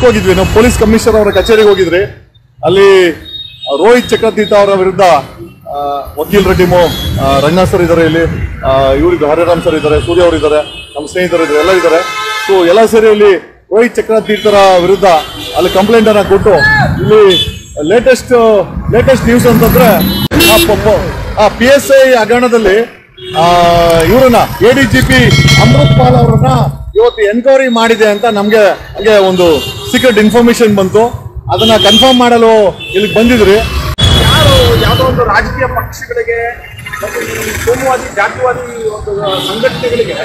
ಇದಕ್ಕೆ ಹೋಗಿದ್ವಿ ನಾವು ಪೊಲೀಸ್ ಕಮಿಷನರ್ ಅವರ ಕಚೇರಿಗೆ ಹೋಗಿದ್ರಿ ಅಲ್ಲಿ ರೋಹಿತ್ ಚಕ್ರತೀರ್ಥ ಅವರ ವಿರುದ್ಧ ಆ, ವಕೀಲರ ಟೀಮು ರಂಗನಾಥ್ ಸರ್ ಇದ್ದಾರೆ ಇಲ್ಲಿ ಇವರಿದ್ದಾರೆ ಹರಿರಾಮ್ ಸರ್ ಇದ್ದಾರೆ ಸೂರ್ಯ ಅವರು ಇದ್ದಾರೆ ನಮ್ಮ ಸ್ನೇಹಿತರು ಇದ್ದಾರೆ ಎಲ್ಲ ಇದ್ದಾರೆ ಸೊ ಎಲ್ಲ ಸೇರಿ ಇಲ್ಲಿ ರೋಹಿತ್ ಚಕ್ರತೀರ್ಥರ ವಿರುದ್ಧ ಅಲ್ಲಿ ಕಂಪ್ಲೇಂಟ್ ಅನ್ನ ಕೊಟ್ಟು ಇಲ್ಲಿ ಲೇಟೆಸ್ಟ್ ಲೇಟೆಸ್ಟ್ ನ್ಯೂಸ್ ಅಂತಂದ್ರೆ ಆ ಪ- ಪ- ಆ ಪಿ ಎಸ್ ಐ ಹಗರಣದಲ್ಲಿ ಇವರನ್ನ A D G P Amrit Paul ಅವರನ್ನ ಇವತ್ತು ಎನ್ಕ್ವೈರಿ ಮಾಡಿದೆ ಅಂತ ನಮ್ಗೆ ಹಂಗೆ ಒಂದು ಸೀಕ್ರೆಟ್ ಇನ್ಫಾರ್ಮೇಶನ್ ಬಂತು ಅದನ್ನ ಕನ್ಫರ್ಮ್ ಮಾಡಲು ಇಲ್ಲಿಗೆ ಬಂದಿದ್ರಿ ಯಾರು ಯಾವುದೋ ಒಂದು ರಾಜಕೀಯ ಪಕ್ಷಗಳಿಗೆ ಮತ್ತು ಈ ಕೋಮುವಾದಿ ಜಾತಿವಾದಿ ಒಂದು ಸಂಘಟನೆಗಳಿಗೆ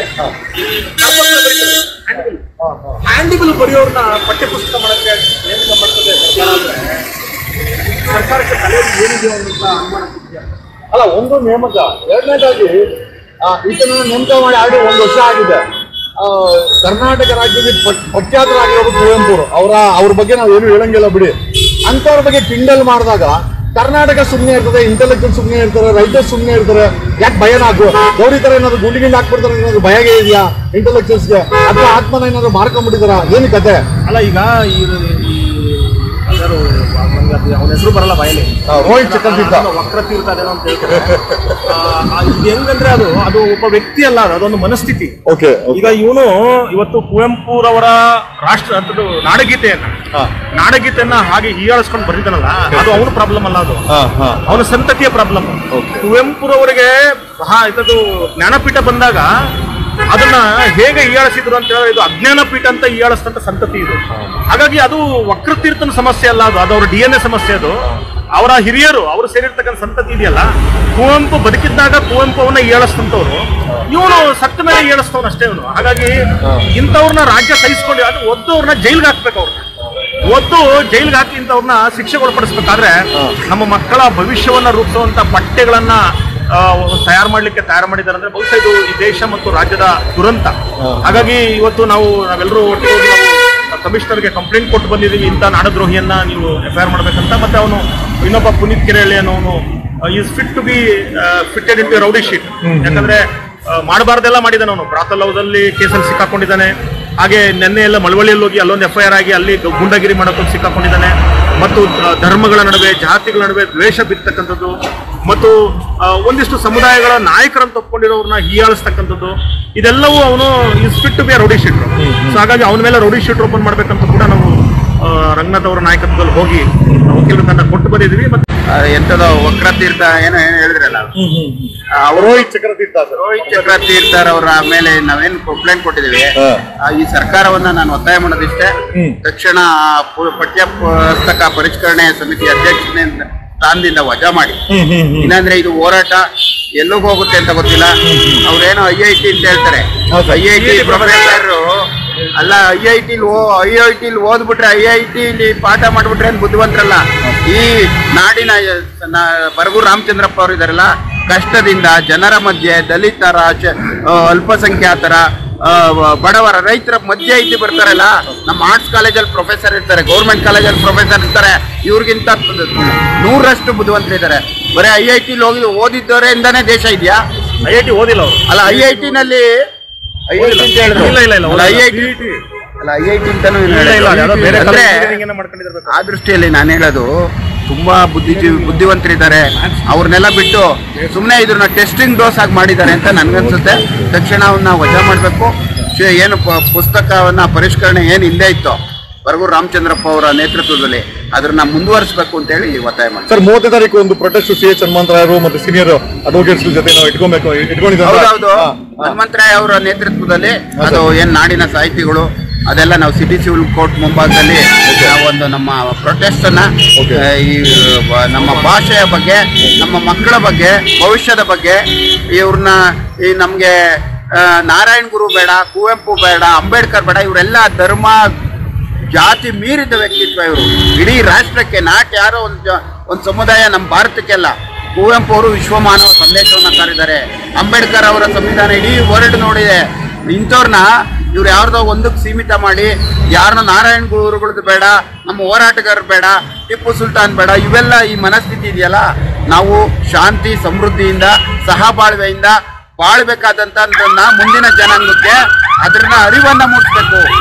ಹ್ಯಾಂಡಿಬಲ್ ಬರೆಯೋರ್ನ ಪಠ್ಯಪುಸ್ತಕ ಮಾಡಕ್ಕೆ ನೇಮಕ ಮಾಡ್ತದೆ ಸರ್ಕಾರ ಅಂದ್ರೆ ಸರ್ಕಾರಕ್ಕೆ ತಲೆಯಲ್ಲಿ ಏನಿದೆ ಅಂತ ಅನುಮಾನ ಇದೆಯಾ? ಅಲ್ಲ ಒಂದು ನೇಮಕ ಎರಡನೇದಾಗಿ ಈತನ ನೇಮಕ ಮಾಡಿ ಆಲ್ರೆಡಿ ಒಂದು ವರ್ಷ ಆಗಿದೆ ಆ, ಕರ್ನಾಟಕ ರಾಜ್ಯದ ಪ್ರ- ಪ್ರಖ್ಯಾತರಾಗಿರೋದು ಕುವೆಂಪು ಅವರ ಅವ್ರ ಬಗ್ಗೆ ನಾವು ಏನು ಹೇಳಂಗಿಲ್ಲ ಬಿಡಿ ಅಂತವ್ರ ಬಗ್ಗೆ ಕಿಂಡಲ್ ಮಾಡಿದಾಗ ಕರ್ನಾಟಕ ಸುಮ್ಮನೆ ಇರ್ತದೆ ಇಂಟೆಲೆಕ್ಚುವಲ್ ಸುಮ್ಮನೆ ಇರ್ತಾರೆ ರೈತರ್ಸ್ ಸುಮ್ಮನೆ ಇರ್ತಾರೆ ಯಾಕೆ ಭಯನ ಹಾಕು ಗೌರಿ ತರ ಏನಾದ್ರು ಗುಂಡಿ ಗಿಂಡಿ ಹಾಕ್ಬಿಡ್ತಾರೆ ಏನಾದ್ರು ಭಯಗೆ ಇದೆಯಾ ಇಂಟೆಲೆಕ್ಚುವಲ್ಸ್ಗೆ ಅಥವಾ ಆತ್ಮನ ಏನಾದ್ರು ಮಾರ್ಕೊಂಡ್ಬಿಟ್ಟಿದಾರ ಏನು ಕತೆ ಅಲ್ಲ ಈಗ ಈ ಈ ಯಾರು ಅವನ ಹೆಸರು ಬರಲ್ಲ ಬಾಯಲ್ಲಿ ಆ, ರೋಹಿತ್ ಚಕ್ರತೀರ್ಥ ವಕ್ರತೀರ್ಥ ಅದೇನೋ ಅಂತ ಹೇಳ್ತಾರೆ ಆ, ಆ, ಇದು ಹೆಂಗಂದ್ರೆ ಅದು ಅದು ಒಬ್ಬ ವ್ಯಕ್ತಿ ಅಲ್ಲ ಅದು ಅದೊಂದು ಮನಸ್ಥಿತಿ ಓಕೆ ಈಗ ಇವನು ಇವತ್ತು ಕುವೆಂಪುರವರ ರಾಷ್ಟ್ರ ಅಂತದ್ದು ನಾಡಗೀತೆಯನ್ನ ಹಾ. ನಾಡಗೀತೆಯನ್ನ ಹಾಗೆ ಹೀಯಾಳಿಸ್ಕೊಂಡು ಬರೀತಾನಲ್ಲ ಅದು ಅವನ ಪ್ರಾಬ್ಲಮ್ ಅಲ್ಲ ಅದು ಹಾ ಹಾ ಅವನ ಸಂತತಿಯ ಪ್ರಾಬ್ಲಮ್ ಕುವೆಂಪುರವರಿಗೆ ಮಹಾ ಇದದು ಜ್ಞಾನಪೀಠ ಬಂದಾಗ ಅದನ್ನ ಹೇಗೆ ಹೀಯಾಳಿಸಿದ್ರು ಅಂತ ಹೇಳಿದ್ರೆ ಇದು ಅಜ್ಞಾನ ಪೀಠ ಅಂತ ಹೀಯಾಳಿಸ್ತಂತ ಸಂತತಿ ಇದು ಹಾಗಾಗಿ ಅದು ವಕ್ರತೀರ್ಥನ ಸಮಸ್ಯೆ ಅಲ್ಲ ಅದು ಅದು ಅವ್ರ ಡಿ ಎನ್ ಎ ಸಮಸ್ಯೆ ಅದು ಅವರ ಹಿರಿಯರು ಅವರು ಸೇರಿರ್ತಕ್ಕಂಥ ಸಂತತಿ ಇದೆಯಲ್ಲ ಕುವೆಂಪು ಬದುಕಿದ್ದಾಗ ಕುವೆಂಪು ಅವನ್ನ ಹೀಯಾಳಿಸ್ತಂತವ್ರು ಇವನು ಸತ್ತ ಮೇಲೆ ಹೀಯಾಳಿಸ್ತವನು ಅಷ್ಟೇ ಇವನು ಹಾಗಾಗಿ ಇಂಥವ್ರನ್ನ ರಾಜ್ಯ ಸಹಿಸ್ಕೊಂಡು ಅದು ಒದ್ದು ಅವ್ರನ್ನ ಜೈಲ್ಗೆ ಹಾಕ್ಬೇಕು ಅವ್ರನ್ನ ಒದ್ದು ಜೈಲ್ಗೆ ಹಾಕಿ ಇಂಥವ್ರನ್ನ ಶಿಕ್ಷೆಗೆ ಒಳಪಡಿಸ್ಬೇಕಾದ್ರೆ ನಮ್ಮ ಮಕ್ಕಳ ಭವಿಷ್ಯವನ್ನ ರೂಪಿಸುವಂತ ಪಠ್ಯಗಳನ್ನ ತಯಾರು ಮಾಡ್ಲಿಕ್ಕೆ ತಯಾರು ಮಾಡಿದ್ದಾರೆ ಅಂದ್ರೆ ಬಹುಶಃ ಇದು ಈ ದೇಶ ಮತ್ತು ರಾಜ್ಯದ ದುರಂತ ಹಾಗಾಗಿ ಇವತ್ತು ನಾವು ನಾವೆಲ್ಲರೂ ಒಟ್ಟಿಗೆ ಹೋಗಿ ನಾವು ಕಮಿಷನರ್ಗೆ ಕಂಪ್ಲೇಂಟ್ ಕೊಟ್ಟು ಬಂದಿದ್ದೀವಿ ಇಂಥ ನಾಡದ್ರೋಹಿಯನ್ನ ನೀವು ಎಫ್ ಐ ಆರ್ ಮಾಡ್ಬೇಕಂತ ಮತ್ತೆ ಅವನು ಇನ್ನೊಬ್ಬ ಪುನೀತ್ ಕೆರೆಹಳ್ಳಿ ಅನ್ನೋನು is fit to be fitted in to rowdy sheet ಯಾಕಂದ್ರೆ ಆ, ಮಾಡಬಾರ್ದೆಲ್ಲ ಮಾಡಿದ್ದಾನೆ ಅವನು ಬ್ರಾತಲ್ ಹೌದಲ್ಲಿ ಕೇಸಲ್ಲಿ ಸಿಕ್ಕಾಕೊಂಡಿದ್ದಾನೆ ಹಾಗೆ ನಿನ್ನೆ ಎಲ್ಲ ಮಳವಳ್ಳಿಯಲ್ಲಿ ಹೋಗಿ ಅಲ್ಲೊಂದು ಎಫ್ ಐ ಆರ್ ಆಗಿ ಅಲ್ಲಿ ಗ- ಗೂಂಡಾಗಿರಿ ಮಾಡೋಕೊಂಡು ಸಿಕ್ಕಾಕೊಂಡಿದ್ದಾನೆ ಮತ್ತು ಆ, ಧರ್ಮಗಳ ನಡುವೆ ಜಾತಿಗಳ ನಡುವೆ ದ್ವೇಷ ಬಿತ್ತಕ್ಕಂಥದ್ದು ಮತ್ತು ಆ, ಒಂದಿಷ್ಟು ಸಮುದಾಯಗಳ ನಾಯಕರನ್ನು ತಪ್ಕೊಂಡಿರೋರನ್ನ ಹೀಯಾಳಿಸ್ತಕ್ಕಂಥದ್ದು ಇದೆಲ್ಲವೂ ಅವನು is fit to be rowdy sheeter so ಹಾಗಾಗಿ ಅವನ ಮೇಲೆ ರೌಡಿ ಶೀಟ್ ಓಪನ್ ಮಾಡ್ಬೇಕಂತ ಕೂಡ ನಾವು ಆ, ರಂಗನಾಥ್ ಅವರ ನಾಯಕತ್ವದಲ್ಲಿ ಹೋಗಿ ವಕೀಲರ ತಂಡ ಕೊಟ್ಟು ಬಂದಿದ್ದೀವಿ ಮತ್ತೆ ಎಂತದೋ ವಕ್ರತೀರ್ಥ ಏನೋ ಏನೋ ಹೇಳಿದ್ರಲ್ಲ ಅವರು ರೋಹಿತ್ ಚಕ್ರತೀರ್ಥ ಸರ್ ರೋಹಿತ್ ಚಕ್ರತೀರ್ಥರ್ ಅವರ ಮೇಲೆ ನಾವೇನ್ ಕಂಪ್ಲೇಂಟ್ ಕೊಟ್ಟಿದೀವಿ ಹಾ. ಆ, ಈ ಸರ್ಕಾರವನ್ನ ನಾನು ಒತ್ತಾಯ ಮಾಡೋದಿಷ್ಟೇ ಹ್ಮ್. ತಕ್ಷಣ ಆ ಪು- ಪಠ್ಯ ಪುಸ್ತಕ ಪರಿಷ್ಕರಣೆ ಸಮಿತಿ ಅಧ್ಯಕ್ಷನೇ ಸ್ಥಾನದಿಂದ ವಜಾ ಮಾಡಿ ಇಲ್ಲಾಂದ್ರೆ ಇದು ಹೋರಾಟ ಎಲ್ಲಿಗೆ ಹೋಗುತ್ತೆ ಅಂತ ಗೊತ್ತಿಲ್ಲ ಅವ್ರೇನೋ ಐ ಐ ಟಿ ಅಂತ ಹೇಳ್ತಾರೆ ಹೌದು. ಐ ಐ ಟಿ ಪ್ರೊಫೆಸರ್ ಅಲ್ಲ I I T I I T ಓದ್ಬಿಟ್ರೆ ಐ ಐ ಟಿ ಪಾಠ ಮಾಡ್ಬಿಟ್ರೆ ಏನ್ ಬುದ್ಧಿವಂತರಲ್ಲ ಈ ನಾಡಿನ ನ- ಬರಗೂರು ರಾಮಚಂದ್ರಪ್ಪ ಅವರು ಇದಾರಲ್ಲ ಕಷ್ಟದಿಂದ ಜನರ ಮಧ್ಯೆ ದಲಿತರ ಚ- ಆ, ಅಲ್ಪಸಂಖ್ಯಾತರ ಆ, ಬಡವರ ರೈತರ ಮಧ್ಯೆ ಇದ್ದು ಬರ್ತಾರಲ್ಲ ನಮ್ಮ ಆರ್ಟ್ಸ್ ಕಾಲೇಜಲ್ಲಿ ಪ್ರೊಫೆಸರ್ ಇರ್ತಾರೆ ಗೌರ್ಮೆಂಟ್ ಕಾಲೇಜಲ್ಲಿ ಪ್ರೊಫೆಸರ್ ಇರ್ತಾರೆ ಇವ್ರಿಗಿಂತ ನೂರಷ್ಟು ಬುದ್ಧಿವಂತರಿದ್ದಾರೆ ಬರೀ ಐ ಐ ಟಿ ಹೋಗಿ ಓದಿದ್ದವರಿಂದಾನೇ ದೇಶ ಇದೆಯಾ ಐ ಐ ಟಿ ಓದಿಲ್ಲ ಅವರು ಅಲ್ಲ ಐ ಐ ಟಿ ನಲ್ಲಿ ಐ ಐ ಟಿ ಅಂತ ಹೇಳಿದ್ರು ಇಲ್ಲ, ಇಲ್ಲ, ಇಲ್ಲ, ಅಲ್ಲ ಐ ಐ ಟಿ CET. ಅಲ್ಲ ಐ ಐ ಟಿ ಅಂತಾನು ಇಲ್ಲ ಇಲ್ಲ ಹೇಳಿದ್ರು. ಯಾವುದೋ ಬೇರೆ ಅಂದ್ರೆ engineering ಏನೋ ಮಾಡ್ಕೊಂಡಿರ್ಬೇಕು ಆ ದೃಷ್ಟಿಯಲ್ಲಿ ನಾನು ಹೇಳೋದು ತುಂಬಾ ಬುದ್ಧಿಜೀವಿ ಬುದ್ಧಿವಂತರಿದ್ದಾರೆ ಅವ್ರನ್ನೆಲ್ಲ ಬಿಟ್ಟು ಸುಮ್ಮನೆ ಇದ್ರನ್ನ ಟೆಸ್ಟಿಂಗ್ ಡೋಸ್ ಆಗಿ ಮಾಡಿದ್ದಾರೆ ಅಂತ ನನ್ಗನ್ಸುತ್ತೆ ತಕ್ಷಣ ಅವನ್ನ ವಜಾ ಮಾಡಬೇಕು ಏನು ಪ- ಪುಸ್ತಕವನ್ನ ಪರಿಷ್ಕರಣೆ ಏನು ಹಿಂದೆ ಇತ್ತು ಬರಗೂರು ರಾಮಚಂದ್ರಪ್ಪ ಅವರ ನೇತೃತ್ವದಲ್ಲಿ ಅದನ್ನ ಮುಂದುವರಿಸಬೇಕು ಅಂತ ಹೇಳಿ ಒತ್ತಾಯ ಮಾಡಿ ಸರ್ ಮೂವತ್ತನೇ ತಾರೀಕು ಒಂದು ಪ್ರೊಟೆಸ್ಟ್ ಸಿ ಎಚ್ ಹನುಮಂತರಾಯರು ಮತ್ತೆ ಸೀನಿಯರ್ ಅಡ್ವೊಕೇಟ್ಸ್ ಜೊತೆ ನಾವು ಇಟ್ಕೊಬೇಕು ಇಟ್ಕೊಂಡಿದ್ದಾರೆ ಹೌದೌದು ಹನುಮಂತರಾಯ ಅವರ ನೇತೃತ್ವದಲ್ಲಿ ಅದು ಏನ್ ನಾಡಿನ ಸಾಹಿತಿಗಳು ಅದೆಲ್ಲ ನಾವು ಸಿಟಿ ಸಿವಿಲ್ ಕೋರ್ಟ್ ಮುಂಭಾಗದಲ್ಲಿ ನಾವು ಒಂದು ನಮ್ಮ ಪ್ರೊಟೆಸ್ಟ್ ಅನ್ನ Okay. ಆ, ಈ ಆ, ನಮ್ಮ ಭಾಷೆಯ ಬಗ್ಗೆ ನಮ್ಮ ಮಕ್ಕಳ ಬಗ್ಗೆ ಭವಿಷ್ಯದ ಬಗ್ಗೆ ಇವ್ರನ್ನ ಈ ನಮ್ಗೆ ಆ, ನಾರಾಯಣ್ ಗುರು ಬೇಡ ಕುವೆಂಪು ಬೇಡ ಅಂಬೇಡ್ಕರ್ ಬೇಡ ಇವರೆಲ್ಲ ಧರ್ಮ ಜಾತಿ ಮೀರಿದ ವ್ಯಕ್ತಿತ್ವ ಇವರು ಇಡೀ ರಾಷ್ಟ್ರಕ್ಕೆ ನಾಟ್ ಯಾರೋ ಒಂದು ಒಂದು ಸಮುದಾಯ ನಮ್ಮ ಭಾರತಕ್ಕೆಲ್ಲ ಕುವೆಂಪು ಅವರು ವಿಶ್ವಮಾನವ ಸಂದೇಶವನ್ನ ಸಾರಿದ್ದಾರೆ ಅಂಬೇಡ್ಕರ್ ಅವರ ಸಂವಿಧಾನ ಇಡೀ ವರ್ಲ್ಡ್ ನೋಡಿದೆ ಇಂಥವ್ರನ್ನ ಇವ್ರು ಯಾರ್ದೋ ಒಂದಕ್ಕೆ ಸೀಮಿತ ಮಾಡಿ ಯಾರನ್ನ ನಾರಾಯಣ್ ಗುರುಗಳದ್ದು ಬೇಡ ನಮ್ಮ ಹೋರಾಟಗಾರರು ಬೇಡ ಟಿಪ್ಪು ಸುಲ್ತಾನ್ ಬೇಡ ಇವೆಲ್ಲ ಈ ಮನಸ್ಥಿತಿ ಇದೆಯಲ್ಲ ನಾವು ಶಾಂತಿ ಸಮೃದ್ಧಿಯಿಂದ ಸಹಬಾಳ್ವೆಯಿಂದ ಬಾಳ್ಬೇಕಾದಂತದನ್ನ ಮುಂದಿನ ಜನಾಂಗಕ್ಕೆ ಅದನ್ನ ಅರಿವನ್ನ ಮೂಡಿಸ್ಬೇಕು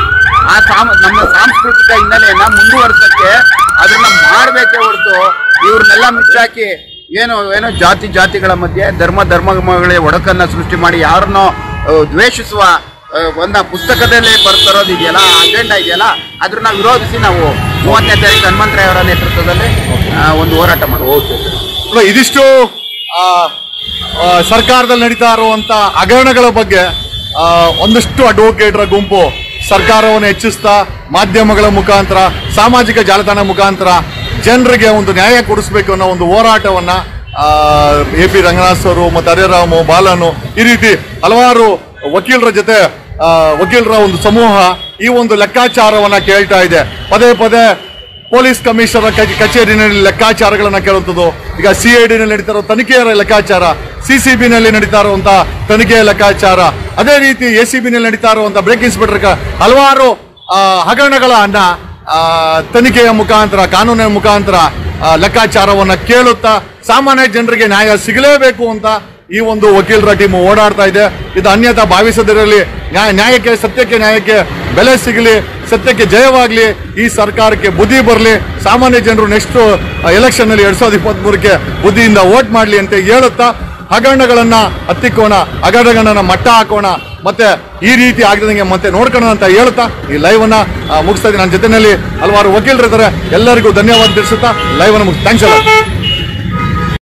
ಆ ಸಾಮ ನಮ್ಮ ಸಾಂಸ್ಕೃತಿಕ ಹಿನ್ನೆಲೆಯನ್ನ ಮುಂದುವರ್ಸಕ್ಕೆ ಅದನ್ನ ಮಾಡಬೇಕೇ ಹೊರತು ಇವ್ರನ್ನೆಲ್ಲ ಮುಚ್ಚಾಕಿ ಏನು ಏನೋ ಜಾತಿ ಜಾತಿಗಳ ಮಧ್ಯೆ ಧರ್ಮ ಧರ್ಮಗಳ ಒಡಕನ್ನ ಸೃಷ್ಟಿ ಮಾಡಿ ಯಾರನ್ನೋ ಆ, ದ್ವೇಷಿಸುವ ಆ, ಒಂದ ಪುಸ್ತಕದಲ್ಲಿ ಬರ್ತಿರೋದು ಇದೆಯಲ್ಲ ಅಜೆಂಡಾ ಇದೆಯಲ್ಲ ಅದನ್ನ ವಿರೋಧಿಸಿ ನಾವು ಮೂವತ್ತನೇ ತಾರೀಕು ಹನುಮಂತರಾಯ ಅವರ ನೇತೃತ್ವದಲ್ಲಿ ಆ, ಒಂದು ಹೋರಾಟ ಮಾಡುವುದು ಅಲ್ಲ, ಇದಿಷ್ಟು ಆ, ಆ, ಸರ್ಕಾರದಲ್ಲಿ ನಡೀತಾ ಇರುವಂತ ಹಗರಣಗಳ ಬಗ್ಗೆ ಆ, ಒಂದಷ್ಟು ಅಡ್ವೊಕೇಟ್ರ ಗುಂಪು ಸರ್ಕಾರವನ್ನು ಹೆಚ್ಚಿಸ್ತಾ ಮಾಧ್ಯಮಗಳ ಮುಖಾಂತರ ಸಾಮಾಜಿಕ ಜಾಲತಾಣ ಮುಖಾಂತರ ಜನರಿಗೆ ಒಂದು ನ್ಯಾಯ ಕೊಡಿಸ್ಬೇಕು ಅನ್ನೋ ಒಂದು ಹೋರಾಟವನ್ನ ಎ ಪಿ ರಂಗನಾಥ್ ಅವರು ಮತ್ತು ಹರಿರಾಮು ಬಾಲನು ಈ ರೀತಿ ಹಲವಾರು ವಕೀಲರ ಜೊತೆ ಆ, ವಕೀಲರ ಒಂದು ಸಮೂಹ ಈ ಒಂದು ಲೆಕ್ಕಾಚಾರವನ್ನ ಕೇಳ್ತಾ ಇದೆ ಪದೇ ಪದೇ ಪೊಲೀಸ್ ಕಮಿಷನರ್ ಕಚ್- ಕಚೇರಿನಲ್ಲಿ ಲೆಕ್ಕಾಚಾರಗಳನ್ನ ಕೇಳುವಂಥದ್ದು ಈಗ ಸಿ ಐ ಡಿನಲ್ಲಿ ನಡೀತಾ ಇರೋ ತನಿಖೆಯ ಲೆಕ್ಕಾಚಾರ ಸಿ ಸಿ ಬಿ ನಲ್ಲಿ ನಡೀತಾ ಇರುವಂತಹ ತನಿಖೆಯ ಲೆಕ್ಕಾಚಾರ ಅದೇ ರೀತಿ ಎ ಸಿ ಬಿ ನಲ್ಲಿ ನಡೀತಾ ಇರುವಂತಹ ಬ್ರೇಕ್ ಇನ್ಸ್ಪೆಕ್ಟರ್ ಹಲವಾರು ಆ, ಹಗರಣಗಳನ್ನ ಆ, ತನಿಖೆಯ ಮುಖಾಂತರ ಕಾನೂನಿನ ಮುಖಾಂತರ ಆ, ಲೆಕ್ಕಾಚಾರವನ್ನ ಕೇಳುತ್ತಾ ಸಾಮಾನ್ಯ ಜನರಿಗೆ ನ್ಯಾಯ ಸಿಗಲೇಬೇಕು ಅಂತ ಈ ಒಂದು ವಕೀಲರ ಟೀಮ್ ಓಡಾಡ್ತಾ ಇದೆ ಇದು ಅನ್ಯತಾ ಭಾವಿಸದಿರಲಿ ನ್ಯಾಯ ನ್ಯಾಯಕ್ಕೆ ಸತ್ಯಕ್ಕೆ ನ್ಯಾಯಕ್ಕೆ ಬೆಲೆ ಸಿಗಲಿ ಸತ್ಯಕ್ಕೆ ಜಯವಾಗಲಿ ಈ ಸರ್ಕಾರಕ್ಕೆ ಬುದ್ಧಿ ಬರಲಿ ಸಾಮಾನ್ಯ ಜನರು ನೆಕ್ಸ್ಟ್ ಎಲೆಕ್ಷನ್ ಅಲ್ಲಿ ಎರಡ್ ಸಾವಿರದ ಇಪ್ಪತ್ತ್ ಮೂರಕ್ಕೆ ಬುದ್ಧಿಯಿಂದ ವೋಟ್ ಮಾಡಲಿ ಅಂತ ಹೇಳುತ್ತಾ ಹಗರಣಗಳನ್ನ ಹತ್ತಿಕ್ಕೋಣ ಹಗರಣಗಳನ್ನ ಮಟ್ಟ ಹಾಕೋಣ ಮತ್ತೆ ಈ ರೀತಿ ಆಗದಂಗೆ ಮತ್ತೆ ನೋಡ್ಕೋಣ ಅಂತ ಹೇಳ್ತಾ ಈ ಲೈವ್ ಅನ್ನ ಆ, ಮುಗಿಸ್ತಾ ಇದ್ದೀನಿ ನನ್ನ ಜೊತೆನಲ್ಲಿ ಹಲವಾರು ವಕೀಲರಿದ್ದಾರೆ ಎಲ್ಲರಿಗೂ ಧನ್ಯವಾದ ತಿಳಿಸುತ್ತಾ ಲೈವ್ ಅನ್ನು ಮುಗಿಸ್ ಥ್ಯಾಂಕ್ಸ್ ಅಲ್ಲ